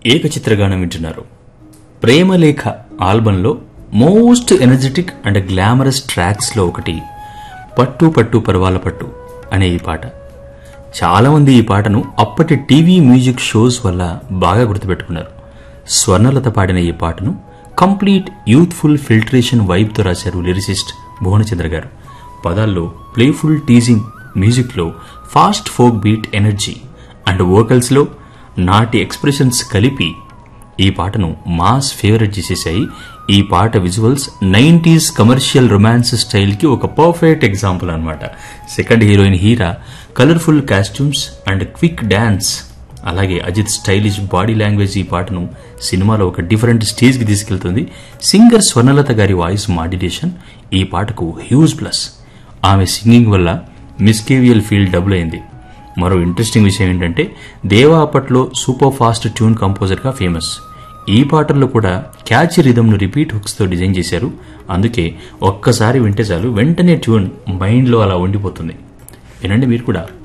ఏకచిత్రగానం వింటున్నారు ప్రేమలేఖ ఆల్బంలో మోస్ట్ ఎనర్జెటిక్ అండ్ గ్లామరస్ ట్రాక్స్లో ఒకటి పట్టు పట్టు పర్వాల పట్టు అనే ఈ పాట చాలామంది ఈ పాటను అప్పటి టీవీ మ్యూజిక్ షోస్ వల్ల బాగా గుర్తుపెట్టుకున్నారు స్వర్ణలత పాడిన ఈ పాటను కంప్లీట్ యూత్ఫుల్ ఫిల్టరేషన్ వైబ్తో రాశారు లిరిసిస్ట్ భువనచంద్ర గారు పదాల్లో ప్లేఫుల్ టీజింగ్ మ్యూజిక్లో fast folk beat energy and వోకల్స్లో నాటి ఎక్స్ప్రెషన్స్ కలిపి ఈ పాటను మాస్ ఫేవరెట్ చేసేసాయి ఈ పాట విజువల్స్ నైంటీస్ కమర్షియల్ రొమాన్స్ స్టైల్కి ఒక పర్ఫెక్ట్ ఎగ్జాంపుల్ అన్నమాట second heroine Heera colourful costumes and quick dance అలాగే అజిత్ స్టైలిష్ బాడీ లాంగ్వేజ్ ఈ పాటను సినిమాలో ఒక డిఫరెంట్ స్టేజ్కి తీసుకెళ్తుంది సింగర్ స్వర్ణలత గారి వాయిస్ మాడ్యులేషన్ ఈ పాటకు హ్యూజ్ ప్లస్ ఆమె సింగింగ్ వల్ల మిస్కేవియల్ ఫీల్డ్ డబుల్ అయింది మరో ఇంట్రెస్టింగ్ విషయం ఏంటంటే దేవా అప్పట్లో సూపర్ ఫాస్ట్ ట్యూన్ కంపోజర్గా ఫేమస్ ఈ పాటల్లో కూడా క్యాచ్ రిథమ్ను రిపీట్ హుక్స్తో డిజైన్ చేశారు అందుకే ఒక్కసారి వింటే చాలు వెంటనే ట్యూన్ మైండ్లో అలా ఉండిపోతుంది వినండి మీరు కూడా